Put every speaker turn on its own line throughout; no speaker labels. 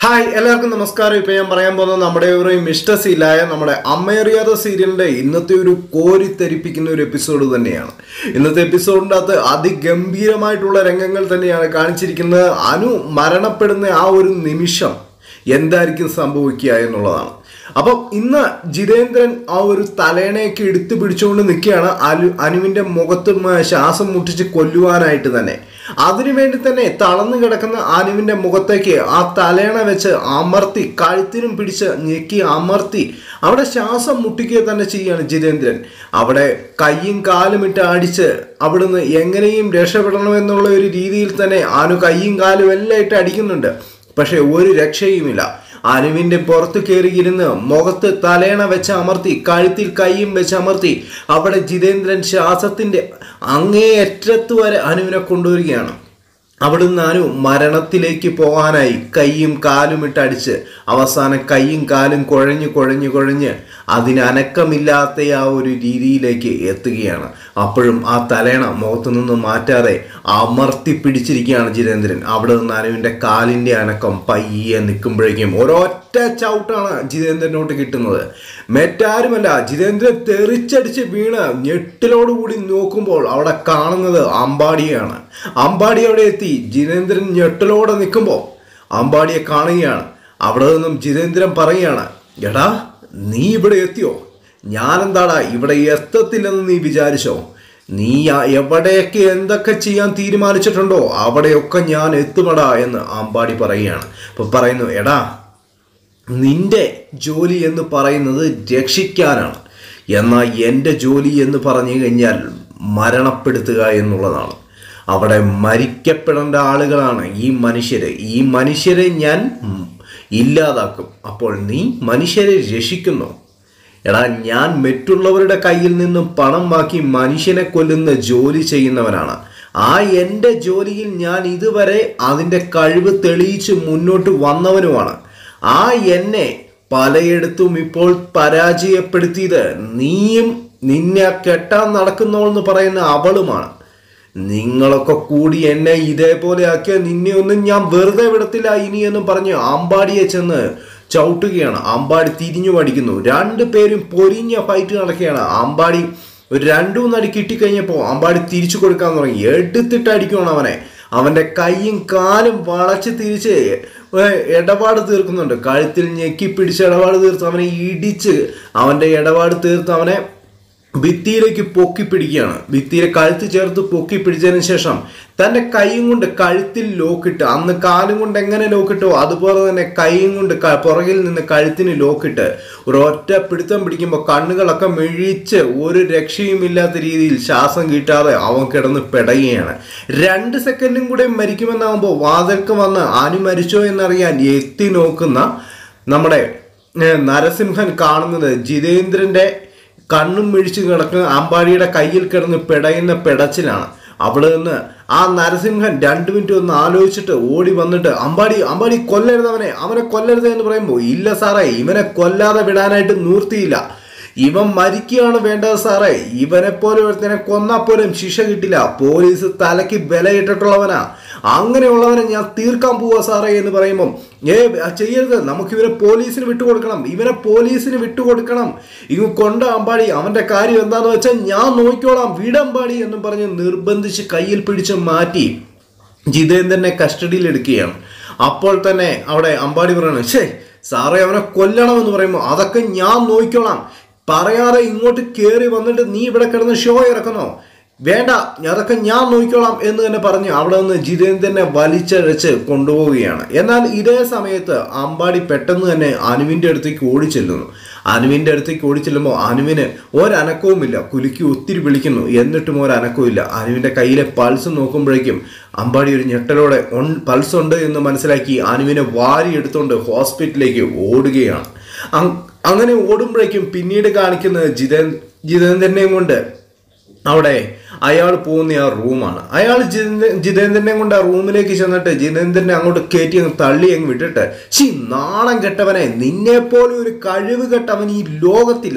hi എല്ലാവർക്കും നമസ്കാരം ഇപ്പൊ ഞാൻ പറയാൻ പോകുന്നത് നമ്മുടെ ഒരു മിഷ്ടസീലായ നമ്മുടെ അമ്മയറിയാത്ത സീരിയലിന്റെ ഇന്നത്തെ ഒരു കോരിത്തെരിപ്പിക്കുന്ന ഒരു എപ്പിസോഡ് തന്നെയാണ് ഇന്നത്തെ എപ്പിസോഡിൻ്റെ അകത്ത് അതിഗംഭീരമായിട്ടുള്ള രംഗങ്ങൾ തന്നെയാണ് കാണിച്ചിരിക്കുന്നത് അനു മരണപ്പെടുന്ന ആ ഒരു നിമിഷം എന്തായിരിക്കും സംഭവിക്കുക എന്നുള്ളതാണ് അപ്പം ഇന്ന് ജിതേന്ദ്രൻ ആ ഒരു തലേണയൊക്കെ എടുത്തു പിടിച്ചുകൊണ്ട് നിൽക്കുകയാണ് അലു അനുവിന്റെ മുഖത്ത് മ- ശ്വാസം മുട്ടിച്ച് കൊല്ലുവാനായിട്ട് തന്നെ അതിനുവേണ്ടി തന്നെ തളർന്നു കിടക്കുന്ന അനുവിന്റെ മുഖത്തേക്ക് ആ തലേണ വെച്ച് അമർത്തി കഴുത്തിനും പിടിച്ച് ഞെക്കി അമർത്തി അവിടെ ശ്വാസം മുട്ടിക്കുക തന്നെ ചെയ്യാണ് ജിതേന്ദ്രൻ അവിടെ കൈയും കാലും ഇട്ട് അടിച്ച് അവിടുന്ന് എങ്ങനെയും രക്ഷപ്പെടണമെന്നുള്ള ഒരു രീതിയിൽ തന്നെ അനു കൈയും കാലും എല്ലാം ഇട്ട് അടിക്കുന്നുണ്ട് പക്ഷെ ഒരു രക്ഷയുമില്ല അനുവിന്റെ പുറത്ത് കയറിയിരുന്ന് മുഖത്ത് തലേണ വെച്ച് അമർത്തി കഴുത്തിൽ കൈയും വെച്ച് അമർത്തി അവിടെ ജിതേന്ദ്രൻ ശ്വാസത്തിന്റെ അങ്ങേയറ്റത്ത് വരെ അനുവിനെ കൊണ്ടുവരികയാണ് അവിടുന്ന് അനു മരണത്തിലേക്ക് പോകാനായി കൈയും കാലും ഇട്ടടിച്ച് അവസാനം കൈയും കാലും കുഴഞ്ഞ് കുഴഞ്ഞ് കുഴഞ്ഞ് അതിനനക്കമില്ലാത്ത ആ ഒരു രീതിയിലേക്ക് എത്തുകയാണ് അപ്പോഴും ആ തലേണ മുഖത്തു നിന്ന് മാറ്റാതെ അമർത്തി പിടിച്ചിരിക്കുകയാണ് ജിതേന്ദ്രൻ അവിടെ നിന്ന് അനുവിൻ്റെ കാലിൻ്റെ അനക്കം പയ്യെ നിൽക്കുമ്പോഴേക്കും ഒരൊറ്റ ചവിട്ടാണ് ജിതേന്ദ്രനോട്ട് കിട്ടുന്നത് മറ്റാരുമല്ല ജിതേന്ദ്രൻ തെറിച്ചടിച്ച് വീണ് ഞെട്ടിലോടുകൂടി നോക്കുമ്പോൾ അവിടെ കാണുന്നത് അമ്പാടിയാണ് അമ്പാടി അവിടെ എത്തി ജിതേന്ദ്രൻ ഞെട്ടലോടെ നിൽക്കുമ്പോൾ അമ്പാടിയെ കാണുകയാണ് അവിടെ നിന്നും ജിതേന്ദ്രൻ പറയുകയാണ് എടാ നീ ഇവിടെ എത്തിയോ ഞാനെന്താടാ ഇവിടെ എത്തത്തില്ലെന്ന് നീ വിചാരിച്ചോ നീ ആ- എവിടെയൊക്കെ എന്തൊക്കെ ചെയ്യാൻ തീരുമാനിച്ചിട്ടുണ്ടോ അവിടെയൊക്കെ ഞാൻ എത്തുമടാ എന്ന് അമ്പാടി പറയുകയാണ് അപ്പൊ പറയുന്നു എടാ നിന്റെ ജോലി എന്ന് പറയുന്നത് രക്ഷിക്കാനാണ് എന്നാൽ എൻ്റെ ജോലി എന്ന് പറഞ്ഞു കഴിഞ്ഞാൽ മരണപ്പെടുത്തുക എന്നുള്ളതാണ് അവിടെ മരിക്കപ്പെടേണ്ട ആളുകളാണ് ഈ മനുഷ്യരെ ഈ മനുഷ്യരെ ഞാൻ ഉം, ഇല്ലാതാക്കും അപ്പോൾ നീ മനുഷ്യരെ രക്ഷിക്കുന്നു എടാ ഞാൻ മറ്റുള്ളവരുടെ കയ്യിൽ നിന്നും പണം വാക്കി മനുഷ്യനെ കൊല്ലുന്ന ജോലി ചെയ്യുന്നവനാണ് ആ എൻ്റെ ജോലിയിൽ ഞാൻ ഇതുവരെ അതിൻ്റെ കഴിവ് തെളിയിച്ച് മുന്നോട്ട് വന്നവനുമാണ് ആ എന്നെ പലയിടത്തും ഇപ്പോൾ പരാജയപ്പെടുത്തിയത് നീയും നിന്നെ കെട്ടാൻ നടക്കുന്നവളെന്ന് പറയുന്ന അവളുമാണ് നിങ്ങളൊക്കെ കൂടി എന്നെ ഇതേപോലെ ആക്കിയ നിന്നെ ഒന്നും ഞാൻ വെറുതെ വിടത്തില്ല ഇനിയെന്നും പറഞ്ഞ് അമ്പാടിയെ ചെന്ന് ചവിട്ടുകയാണ് അമ്പാടി തിരിഞ്ഞു പഠിക്കുന്നു രണ്ടു പേരും പൊരിഞ്ഞ ഫൈറ്റ് നടക്കുകയാണ് അമ്പാടി ഒരു രണ്ടു മൂന്നടി കിട്ടിക്കഴിഞ്ഞപ്പോൾ അമ്പാടി തിരിച്ചു കൊടുക്കാൻ തുടങ്ങി എടുത്തിട്ട് അടിക്കുകയാണ് അവനെ അവന്റെ കൈയും കാലും വളച്ച് തിരിച്ച് ഏർ ഇടപാട് തീർക്കുന്നുണ്ട് കഴുത്തിൽ ഞെക്കി പിടിച്ച് ഇടപാട് തീർത്ത് അവനെ ഇടിച്ച് അവന്റെ ഇടപാട് തീർത്ത് അവനെ ഭിത്തിയിലേക്ക് പൊക്കി പിടിക്കുകയാണ് ഭിത്തിയിലെ കഴുത്ത് ചേർത്ത് പൊക്കി പിടിച്ചതിന് ശേഷം തന്റെ കൈയും കൊണ്ട് കഴുത്തിൽ ലോക്കിട്ട് അന്ന് കാലും കൊണ്ട് എങ്ങനെ ലോക്കിട്ടോ അതുപോലെ തന്നെ കൈയും കൊണ്ട് ക- പുറകിൽ നിന്ന് കഴുത്തിന് ലോക്കിട്ട് ഒരൊറ്റ പിടുത്തം പിടിക്കുമ്പോൾ കണ്ണുകളൊക്കെ മെഴിച്ച് ഒരു രക്ഷയുമില്ലാത്ത രീതിയിൽ ശ്വാസം കിട്ടാതെ അവൻ കിടന്ന് പിടയുകയാണ് രണ്ട് സെക്കൻഡും കൂടെ മരിക്കുമെന്നാകുമ്പോൾ വാതിൽക്ക് വന്ന് അനു മരിച്ചോ എന്നറിയാൻ എത്തി നോക്കുന്ന നമ്മുടെ ഏർ, നരസിംഹൻ കാണുന്നത് ജിതേന്ദ്രന്റെ കണ്ണും മിഴിച്ച് കിടക്കുന്ന അമ്പാടിയുടെ കയ്യിൽ കിടന്ന് പിടയുന്ന പിടച്ചിലാണ് അവിടെ നിന്ന് ആ നരസിംഹൻ രണ്ടു മിനിറ്റ് ഒന്ന് ആലോചിച്ചിട്ട് ഓടി വന്നിട്ട് അമ്പാടി അമ്പാടി കൊല്ലരുത് അവനെ അവനെ കൊല്ലരുത് എന്ന് പറയുമ്പോൾ ഇല്ല സാറേ ഇവനെ കൊല്ലാതെ വിടാനായിട്ട് നിവൃത്തിയില്ല ഇവൻ മരിക്കുകയാണ് വേണ്ടത് സാറേ ഇവനെ പോലെ ഒരുത്തനെ കൊന്നാ പോലും ശിക്ഷ കിട്ടില്ല പോലീസ് തലയ്ക്ക് ബലയിട്ടിട്ടുള്ളവനാ അങ്ങനെയുള്ളവനെ ഞാൻ തീർക്കാൻ പോവാ സാറേ എന്ന് പറയുമ്പം ഏ ചെയ്യരുത് നമുക്ക് ഇവനെ പോലീസിന് വിട്ടുകൊടുക്കണം ഇവനെ പോലീസിന് വിട്ടുകൊടുക്കണം ഇവ കൊണ്ട അമ്പാടി അവന്റെ കാര്യം എന്താന്ന് വെച്ചാൽ ഞാൻ നോക്കിക്കോളാം വീടമ്പാടി എന്നും പറഞ്ഞ് നിർബന്ധിച്ച് കയ്യിൽ പിടിച്ച് മാറ്റി ജിതേന്ദ്രനെ കസ്റ്റഡിയിൽ എടുക്കുകയാണ് അപ്പോൾ തന്നെ അവിടെ അമ്പാടി പറയണം ശേ സാറേ അവനെ കൊല്ലണമെന്ന് പറയുമ്പോൾ അതൊക്കെ ഞാൻ നോക്കിക്കോളാം പറയാതെ ഇങ്ങോട്ട് കയറി വന്നിട്ട് നീ ഇവിടെ കിടന്ന് ഷോ ഇറക്കുന്നോ വേണ്ട അതൊക്കെ ഞാൻ നോക്കിക്കോളാം എന്ന് തന്നെ പറഞ്ഞ് അവിടെ നിന്ന് ജിതേന്ദ്രനെ വലിച്ചഴച്ച് കൊണ്ടുപോവുകയാണ് എന്നാൽ ഇതേ സമയത്ത് അമ്പാടി പെട്ടെന്ന് തന്നെ അനുവിൻ്റെ അടുത്തേക്ക് ഓടിച്ചെല്ലുന്നു അനുവിൻ്റെ അടുത്തേക്ക് ഓടിച്ചെല്ലുമ്പോൾ അനുവിന് ഒരനക്കവുമില്ല കുലുക്കി ഒത്തിരി വിളിക്കുന്നു എന്നിട്ടും ഒരനക്കവുമില്ല അനുവിൻ്റെ കയ്യിലെ പൾസ് നോക്കുമ്പോഴേക്കും അമ്പാടി ഒരു ഞെട്ടലോടെ ഒൺ പൾസ് ഉണ്ട് എന്ന് മനസ്സിലാക്കി അനുവിനെ വാരി എടുത്തുകൊണ്ട് ഹോസ്പിറ്റലിലേക്ക് ഓടുകയാണ് അങ്- അങ്ങനെ ഓടുമ്പോഴേക്കും പിന്നീട് കാണിക്കുന്നത് ജിതേ ജിതേന്ദ്രനെയും കൊണ്ട് അവിടെ അയാൾ പോകുന്ന ആ റൂമാണ് അയാൾ ജിതേ- ജിതേന്ദ്രനെ കൊണ്ട് ആ റൂമിലേക്ക് ചെന്നിട്ട് ജിതേന്ദ്രനെ അങ്ങോട്ട് കയറ്റി അങ്ങ് തള്ളി അങ്ങ് വിട്ടിട്ട് ശി നാണം കെട്ടവനെ നിന്നെ പോലെ ഒരു കഴിവ് കെട്ടവൻ ഈ ലോകത്തില്ല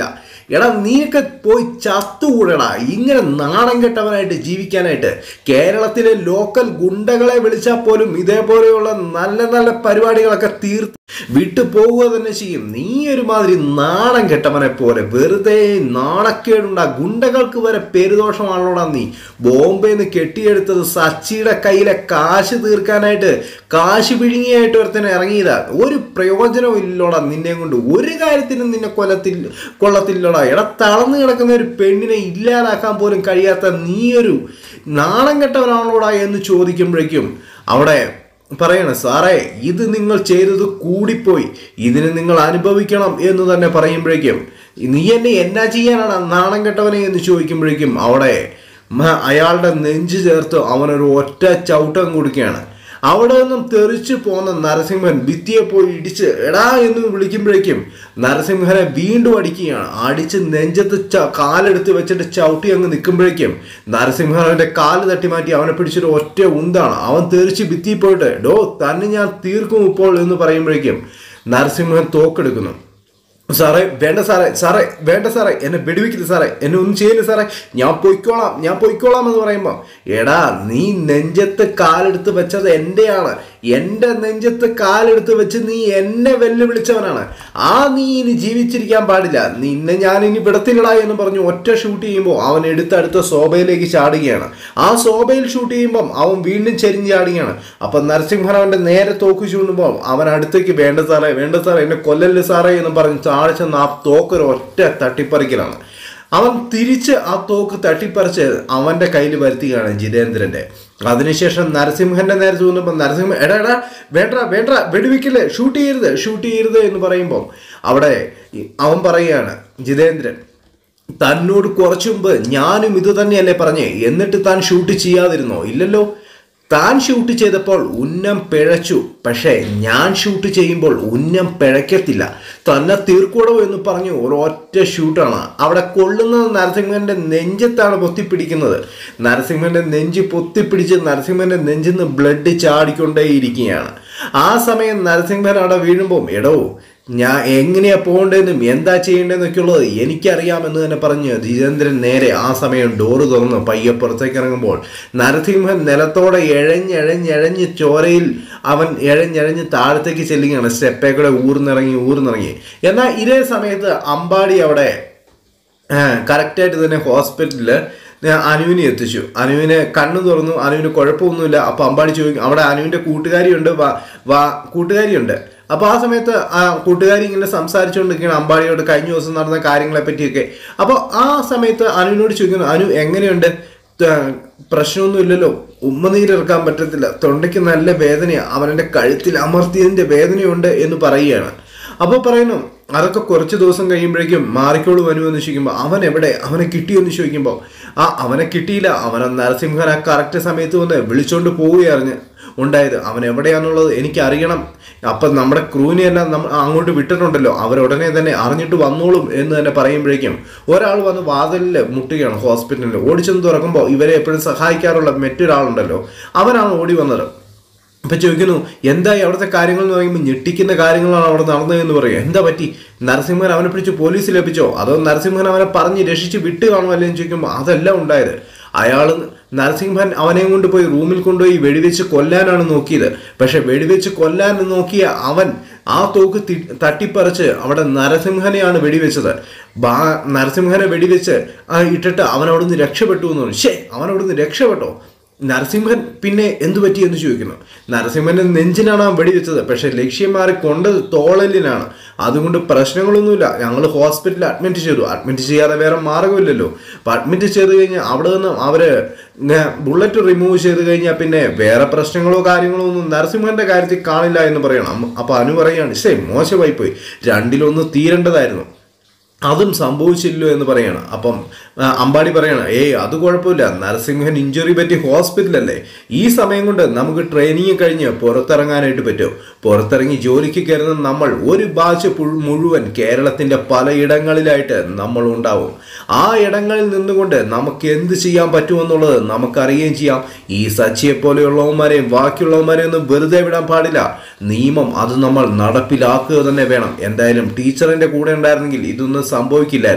എടാ നീയൊക്കെ പോയി ചത്തുകൂടടാ ഇങ്ങനെ നാണം കെട്ടവനായിട്ട് ജീവിക്കാനായിട്ട് കേരളത്തിലെ ലോക്കൽ ഗുണ്ടകളെ വിളിച്ചാൽ പോലും ഇതേപോലെയുള്ള നല്ല നല്ല പരിപാടികളൊക്കെ തീർത്ത് വിട്ടു പോവുക തന്നെ ചെയ്യും നീ ഒരുമാതിരി നാണം കെട്ടവനെ പോലെ വെറുതെ നാണക്കേടുണ്ടാ ഗുണ്ടകൾക്ക് വരെ പേരുദോഷമാണല്ലോടാ നീ ബോംബെന്ന് കെട്ടിയെടുത്തത് സച്ചിയുടെ കയ്യിലെ കാശ് തീർക്കാനായിട്ട് കാശ് പിഴുങ്ങിയായിട്ട് ഒരുത്തനെ ഇറങ്ങിയതാ ഒരു പ്രയോജനവും ഇല്ലോടാ നിന്നെ കൊണ്ട് ഒരു കാര്യത്തിനും നിന്നെ കൊല്ലത്തിൽ കൊള്ളത്തില്ലോടാ എടാ തളർന്നു കിടക്കുന്ന ഒരു പെണ്ണിനെ ഇല്ലാതാക്കാൻ പോലും കഴിയാത്ത നീയൊരു നാണം കെട്ടവനാണല്ലോടാ എന്ന് ചോദിക്കുമ്പോഴേക്കും അവിടെ പറയണ സാറേ ഇത് നിങ്ങൾ ചെയ്തത് കൂടിപ്പോയി ഇതിന് നിങ്ങൾ അനുഭവിക്കണം എന്ന് തന്നെ പറയുമ്പോഴേക്കും നീ എന്നെ എന്നാ ചെയ്യാനാണ് നാണം കെട്ടവനെ എന്ന് ചോദിക്കുമ്പോഴേക്കും അവിടെ മ- അയാളുടെ നെഞ്ച് ചേർത്ത് അവനൊരു ഒറ്റ ചവിട്ടം കൊടുക്കുകയാണ് അവിടെ നിന്നും തെറിച്ചു പോന്ന നരസിംഹൻ ഭിത്തിയെ പോയി ഇടിച്ച് എടാ എന്ന് വിളിക്കുമ്പോഴേക്കും നരസിംഹനെ വീണ്ടും അടിക്കുകയാണ് അടിച്ച് നെഞ്ചത്ത് ച- കാലെടുത്ത് വെച്ചിട്ട് ചവിട്ടി അങ്ങ് നിൽക്കുമ്പോഴേക്കും നരസിംഹൻ അവന്റെ കാല് തട്ടി മാറ്റി അവനെ പിടിച്ചൊരു ഒറ്റ ഉന്താണ് അവൻ തെറിച്ച് ഭിത്തിയിൽ പോയിട്ട് ഡോ തന്നെ ഞാൻ തീർക്കും ഇപ്പോൾ എന്ന് പറയുമ്പോഴേക്കും നരസിംഹൻ തോക്കെടുക്കുന്നു സാറേ വേണ്ട സാറേ സാറേ വേണ്ട സാറേ എന്നെ വെടിവെക്കില്ല സാറേ എന്നെ ഒന്നും ചെയ്യില്ല സാറേ ഞാൻ പൊയ്ക്കോളാം ഞാൻ പൊയ്ക്കോളാം എന്ന് പറയുമ്പോൾ എടാ നീ നെഞ്ചത്ത് കാലെടുത്ത് വെച്ചത് എൻ്റെയാണ് എൻ്റെ നെഞ്ചത്ത് കാലെടുത്ത് വെച്ച് നീ എന്നെ വെല്ലുവിളിച്ചവനാണ് ആ നീ ഇനി ജീവിച്ചിരിക്കാൻ പാടില്ല നിന്നെ ഞാൻ ഇനി വിടത്തില്ലടാ എന്ന് പറഞ്ഞു ഒറ്റ ഷൂട്ട് ചെയ്യുമ്പോൾ അവൻ എടുത്തടുത്ത ശോഭയിലേക്ക് ചാടുകയാണ് ആ ശോഭയിൽ ഷൂട്ട് ചെയ്യുമ്പം അവൻ വീണ്ടും ചെരിഞ്ഞ് ചാടുകയാണ് അപ്പം നരസിംഹൻ അവൻ്റെ നേരെ തോക്ക് ചൂണ്ടുമ്പോൾ അവൻ അടുത്തേക്ക് വേണ്ട സാറേ വേണ്ട സാറേ എന്നെ കൊല്ലല്ലേ സാറേ എന്ന് പറഞ്ഞ് താഴെ ചെന്ന് ആ തോക്കൊരു ഒറ്റ തട്ടിപ്പറിക്കലാണ് അവൻ തിരിച്ച് ആ തോക്ക് തട്ടിപ്പറിച്ച് അവന്റെ കയ്യിൽ വരുത്തുകയാണ് ജിതേന്ദ്രന്റെ അതിനുശേഷം നരസിംഹന്റെ നേരെ തോന്നുമ്പോൾ നരസിംഹൻ എടാ എടാ വേണ്ട വേണ്ട വെടിവെക്കില്ലേ ഷൂട്ട് ചെയ്യരുത് ഷൂട്ട് ചെയ്യരുത് എന്ന് പറയുമ്പോൾ അവിടെ ഈ- അവൻ പറയുകയാണ് ജിതേന്ദ്രൻ തന്നോട് കുറച്ചു മുമ്പ് ഞാനും ഇത് തന്നെയല്ലേ പറഞ്ഞേ എന്നിട്ട് താൻ ഷൂട്ട് ചെയ്യാതിരുന്നോ ഇല്ലല്ലോ താൻ ഷൂട്ട് ചെയ്തപ്പോൾ ഉന്നം പിഴച്ചു പക്ഷേ ഞാൻ ഷൂട്ട് ചെയ്യുമ്പോൾ ഉന്നം പിഴയ്ക്കത്തില്ല തന്നെ തീർക്കൂടോ എന്ന് പറഞ്ഞു ഒരൊറ്റ ഷൂട്ടാണ് അവിടെ കൊള്ളുന്നത് നരസിംഹന്റെ നെഞ്ചത്താണ് പൊത്തിപ്പിടിക്കുന്നത് നരസിംഹന്റെ നെഞ്ച് പൊത്തിപ്പിടിച്ച് നരസിംഹന്റെ നെഞ്ചിൽ നിന്ന് ബ്ലഡ് ചാടിക്കൊണ്ടേയിരിക്കുകയാണ് ആ സമയം നരസിംഹൻ അവിടെ വീഴുമ്പോൾ എടോ ഞാൻ എങ്ങനെയാ പോകേണ്ടതെന്നും എന്താ ചെയ്യേണ്ടതെന്നൊക്കെ ഉള്ളത് എനിക്കറിയാമെന്ന് തന്നെ പറഞ്ഞ് ജിതേന്ദ്രൻ നേരെ ആ സമയം ഡോറ് തുറന്ന് പയ്യെ പുറത്തേക്ക് ഇറങ്ങുമ്പോൾ നരസിംഹൻ നിലത്തോടെ എഴഞ്ഞെഴഞ്ഞെഴഞ്ഞ് ചോരയിൽ അവൻ എഴഞ്ഞെഴഞ്ഞ് താഴത്തേക്ക് ചെല്ലുകയാണ് സ്റ്റെപ്പേ കൂടെ ഊർന്നിറങ്ങി ഊർന്നിറങ്ങി എന്നാൽ ഇതേ സമയത്ത് അമ്പാടി അവിടെ കറക്റ്റായിട്ട് തന്നെ ഹോസ്പിറ്റലിൽ അനുവിനെ എത്തിച്ചു അനുവിനെ കണ്ണു തുറന്നു അനുവിന് കുഴപ്പമൊന്നുമില്ല അപ്പൊ അമ്പാടി ചോദിക്കും അവിടെ അനുവിന്റെ കൂട്ടുകാരിയുണ്ട് വാ വാ കൂട്ടുകാരിയുണ്ട് അപ്പൊ ആ സമയത്ത് ആ കൂട്ടുകാരി ഇങ്ങനെ സംസാരിച്ചുകൊണ്ടിരിക്കുകയാണ് അമ്പാടിയോട് കഴിഞ്ഞ ദിവസം നടന്ന കാര്യങ്ങളെ പറ്റിയൊക്കെ അപ്പോൾ ആ സമയത്ത് അനുവിനോട് ചോദിക്കുന്നു അനു എങ്ങനെയുണ്ട് ത- പ്രശ്നമൊന്നുമില്ലല്ലോ ഉമ്മനീരിറക്കാൻ പറ്റത്തില്ല തൊണ്ടയ്ക്ക് നല്ല വേദനയാണ് അവനെന്റെ കഴുത്തിൽ അമർത്തിയതിന്റെ വേദനയുണ്ട് എന്ന് പറയുകയാണ് അപ്പോൾ പറയുന്നു അതൊക്കെ കുറച്ച് ദിവസം കഴിയുമ്പോഴേക്കും മാറിക്കോളൂ വനു എന്ന് ചോദിക്കുമ്പോൾ അവൻ എവിടെ അവനെ കിട്ടിയോ എന്ന് ചോദിക്കുമ്പോൾ ആ അവനെ കിട്ടിയില്ല അവനെ നരസിംഹൻ ആ കറക്റ്റ് സമയത്ത് വന്ന് വിളിച്ചോണ്ട് പോവുകയായിരുന്നു ഉണ്ടായത് അവൻ എവിടെയാണെന്നുള്ളത് എനിക്ക് അറിയണം അപ്പം നമ്മുടെ ക്രൂവിനെ എല്ലാം നമ്മൾ അങ്ങോട്ട് വിട്ടിട്ടുണ്ടല്ലോ അവരുടനെ തന്നെ അറിഞ്ഞിട്ട് വന്നോളും എന്ന് തന്നെ പറയുമ്പോഴേക്കും ഒരാൾ വന്ന് വാതിലിൽ മുട്ടുകയാണ് ഹോസ്പിറ്റലിൽ ഓടിച്ചെന്ന് തുറക്കുമ്പോൾ ഇവരെ എപ്പോഴും സഹായിക്കാറുള്ള മറ്റൊരാളുണ്ടല്ലോ അവനാണ് ഓടി വന്നത് അപ്പൊ ചോദിക്കുന്നു എന്തായി അവിടുത്തെ കാര്യങ്ങൾ എന്ന് പറയുമ്പോൾ ഞെട്ടിക്കുന്ന കാര്യങ്ങളാണ് അവിടെ നടന്നതെന്ന് പറയും എന്താ പറ്റി നരസിംഹൻ അവനെ പിടിച്ച് പോലീസിൽ ലഭിച്ചോ അതോ നരസിംഹൻ അവനെ പറഞ്ഞ് രക്ഷിച്ച് വിട്ട് കാണുമല്ലോ എന്ന് ചോദിക്കുമ്പോൾ അതല്ല ഉണ്ടായത് അയാൾ നരസിംഹൻ അവനെ കൊണ്ട് പോയി റൂമിൽ കൊണ്ടുപോയി വെടിവെച്ച് കൊല്ലാനാണ് നോക്കിയത് പക്ഷെ വെടിവെച്ച് കൊല്ലാൻ നോക്കിയ അവൻ ആ തോക്ക് തി- തട്ടിപ്പറിച്ച് അവിടെ നരസിംഹനെയാണ് വെടിവെച്ചത് ബാ നരസിംഹനെ വെടിവെച്ച് ആ ഇട്ടിട്ട് അവൻ അവിടുന്ന് രക്ഷപ്പെട്ടു എന്ന് പറഞ്ഞു ശേ അവൻ അവിടുന്ന് രക്ഷപ്പെട്ടോ നരസിംഹൻ പിന്നെ എന്തു പറ്റി എന്ന് ചോദിക്കുന്നു നരസിംഹന്റെ നെഞ്ചിനാണ് ആ വെടിവെച്ചത് പക്ഷെ ലക്ഷ്യം മാറി കൊണ്ടത് തോളലിനാണ് അതുകൊണ്ട് പ്രശ്നങ്ങളൊന്നുമില്ല ഞങ്ങൾ ഹോസ്പിറ്റലിൽ അഡ്മിറ്റ് ചെയ്തു അഡ്മിറ്റ് ചെയ്യാതെ വേറെ മാർഗമില്ലല്ലോ അപ്പൊ അഡ്മിറ്റ് ചെയ്ത് കഴിഞ്ഞാൽ അവിടെ നിന്ന് അവര് ബുള്ളറ്റ് റിമൂവ് ചെയ്ത് കഴിഞ്ഞാൽ പിന്നെ വേറെ പ്രശ്നങ്ങളോ കാര്യങ്ങളോ ഒന്നും നരസിംഹന്റെ കാര്യത്തിൽ കാണില്ല എന്ന് പറയണം അപ്പൊ അനു പറയാണ് ശേ മോശമായി പോയി രണ്ടിലൊന്ന് തീരേണ്ടതായിരുന്നു അതും സംഭവിച്ചില്ലോ എന്ന് പറയാണ് അപ്പം ആ, അമ്പാടി പറയാണ് ഏയ് അത് കുഴപ്പമില്ല നരസിംഹൻ ഇഞ്ചുറി പറ്റി ഹോസ്പിറ്റലല്ലേ ഈ സമയം കൊണ്ട് നമുക്ക് ട്രെയിനിങ് കഴിഞ്ഞ് പുറത്തിറങ്ങാനായിട്ട് പറ്റും പുറത്തിറങ്ങി ജോലിക്ക് കയറുന്ന നമ്മൾ ഒരു ബാച്ച് പുഴു- മുഴുവൻ കേരളത്തിന്റെ പലയിടങ്ങളിലായിട്ട് നമ്മൾ ഉണ്ടാവും ആ ഇടങ്ങളിൽ നിന്നുകൊണ്ട് നമുക്ക് എന്ത് ചെയ്യാൻ പറ്റുമെന്നുള്ളത് നമുക്കറിയുകയും ചെയ്യാം ഈ സച്ചിയെ പോലെയുള്ളവന്മാരെയും ബാക്കിയുള്ളവന്മാരെയും ഒന്നും വെറുതെ വിടാൻ പാടില്ല നിയമം അത് നമ്മൾ നടപ്പിലാക്കുക തന്നെ വേണം എന്തായാലും ടീച്ചറിന്റെ കൂടെ ഉണ്ടായിരുന്നെങ്കിൽ ഇതൊന്നും സംഭവിക്കില്ലായിരുന്നു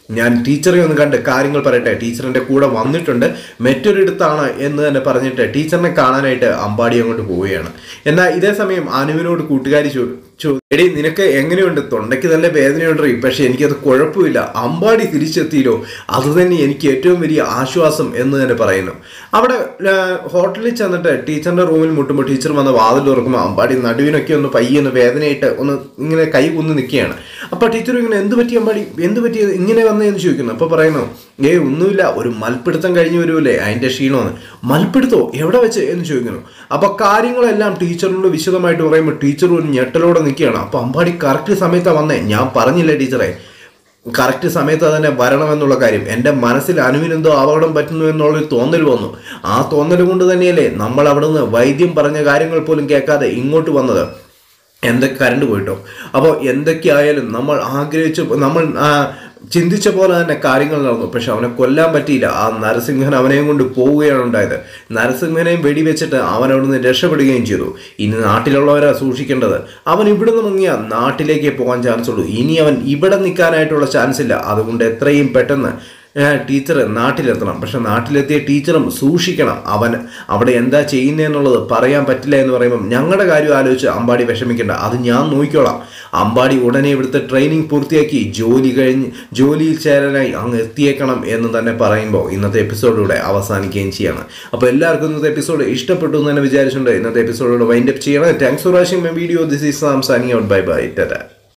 ഞാൻ ടീച്ചറെ ഒന്ന് കണ്ട് കാര്യങ്ങൾ പറയട്ടെ ടീച്ചറിന്റെ കൂടെ വന്നിട്ടുണ്ട് മറ്റൊരിടത്താണ് എന്ന് തന്നെ പറഞ്ഞിട്ട് ടീച്ചറിനെ കാണാനായിട്ട് അമ്പാടി അങ്ങോട്ട് പോവുകയാണ് എന്നാൽ ഇതേ സമയം അനുവിനോട് കൂട്ടുകാരി ചോ ചോ എടി നിനക്ക് എങ്ങനെയുണ്ട് തൊണ്ടയ്ക്ക് നല്ല വേദനയുണ്ട് പക്ഷെ എനിക്കത് കുഴപ്പമില്ല അമ്പാടി തിരിച്ചെത്തിയില്ലോ അത് തന്നെ എനിക്ക് ഏറ്റവും വലിയ ആശ്വാസം എന്ന് തന്നെ പറയുന്നു അവിടെ ആ, ഹോട്ടലിൽ ചെന്നിട്ട് ടീച്ചറിന്റെ റൂമിൽ മുട്ടുമ്പോൾ ടീച്ചർ വന്ന വാതിൽ തുറക്കുമ്പോൾ അമ്പാടി നടുവിനൊക്കെ ഒന്ന് പയ്യൊന്ന് വേദനയായിട്ട് ഒന്ന് ഇങ്ങനെ കൈ കുന്ന് നിൽക്കുകയാണ് അപ്പൊ ടീച്ചർ ഇങ്ങനെ എന്ത് പറ്റി അമ്പാടി എന്ത് പറ്റി ഇങ്ങനെ വന്നതെന്ന് ചോദിക്കുന്നു അപ്പൊ പറയുന്നു ഏ ഒന്നുമില്ല ഒരു മൽപ്പിടുത്തം കഴിഞ്ഞു വരുമല്ലേ അതിന്റെ ക്ഷീണമാണ് മൽപ്പിടുത്തോ എവിടെ വെച്ച് എന്ന് ചോദിക്കുന്നു അപ്പൊ കാര്യങ്ങളെല്ലാം ടീച്ചറിനോട് വിശദമായിട്ട് പറയുമ്പോൾ ടീച്ചർ ഒരു ഞെട്ടലോടെ നിൽക്കുകയാണ് അപ്പൊ അമ്പാടി കറക്റ്റ് സമയത്താണ് വന്നേ ഞാൻ പറഞ്ഞില്ലേ ടീച്ചറെ കറക്റ്റ് സമയത്ത് തന്നെ വരണമെന്നുള്ള കാര്യം എൻ്റെ മനസ്സിൽ അനുവിനെന്തോ അപകടം പറ്റുന്നു എന്നുള്ളൊരു തോന്നൽ വന്നു ആ തോന്നൽ കൊണ്ട് തന്നെയല്ലേ നമ്മൾ അവിടുന്ന് വൈദ്യം പറഞ്ഞ കാര്യങ്ങൾ പോലും കേൾക്കാതെ ഇങ്ങോട്ട് വന്നത് എന്തൊക്കെ കറണ്ട് പോയിട്ടോ അപ്പോൾ എന്തൊക്കെയായാലും നമ്മൾ ആഗ്രഹിച്ച നമ്മൾ ആ, ചിന്തിച്ച പോലെ തന്നെ കാര്യങ്ങൾ നടന്നു പക്ഷെ അവനെ കൊല്ലാൻ പറ്റിയില്ല ആ നരസിംഹൻ അവനെയും കൊണ്ട് പോവുകയാണ് ഉണ്ടായത് നരസിംഹനെയും വെടിവെച്ചിട്ട് അവൻ അവിടുന്ന് രക്ഷപ്പെടുകയും ചെയ്തു ഇനി നാട്ടിലുള്ളവരാ സൂക്ഷിക്കേണ്ടത് അവൻ ഇവിടുന്ന് മുങ്ങിയ നാട്ടിലേക്ക് പോകാൻ ചാൻസ് ഉള്ളൂ ഇനി അവൻ ഇവിടെ നിൽക്കാനായിട്ടുള്ള ചാൻസ് ഇല്ല അതുകൊണ്ട് എത്രയും പെട്ടെന്ന് ടീച്ചർ നാട്ടിലെത്തണം പക്ഷെ നാട്ടിലെത്തിയ ടീച്ചറും സൂക്ഷിക്കണം അവൻ അവിടെ എന്താ ചെയ്യുന്നതെന്നുള്ളത് പറയാൻ പറ്റില്ല എന്ന് പറയുമ്പം ഞങ്ങളുടെ കാര്യം ആലോചിച്ച് അമ്പാടി വിഷമിക്കേണ്ട അത് ഞാൻ നോക്കിക്കോളാം അമ്പാടി ഉടനെ ഇവിടുത്തെ ട്രെയിനിങ് പൂർത്തിയാക്കി ജോലി കഴിഞ്ഞ് ജോലിയിൽ ചേരാനായി അങ്ങ് എത്തിയേക്കണം എന്ന് തന്നെ പറയുമ്പോൾ ഇന്നത്തെ എപ്പിസോഡിലൂടെ അവസാനിക്കുകയും ചെയ്യാണ് അപ്പോൾ എല്ലാവർക്കും ഇന്നത്തെ എപ്പിസോഡ് ഇഷ്ടപ്പെട്ടു എന്ന് തന്നെ വിചാരിച്ചുകൊണ്ട് ഇന്നത്തെ എപ്പിസോഡിലൂടെ വൈൻഡപ്പ് ചെയ്യണം thanks for watching my video this is Sam signing out bye bye Tata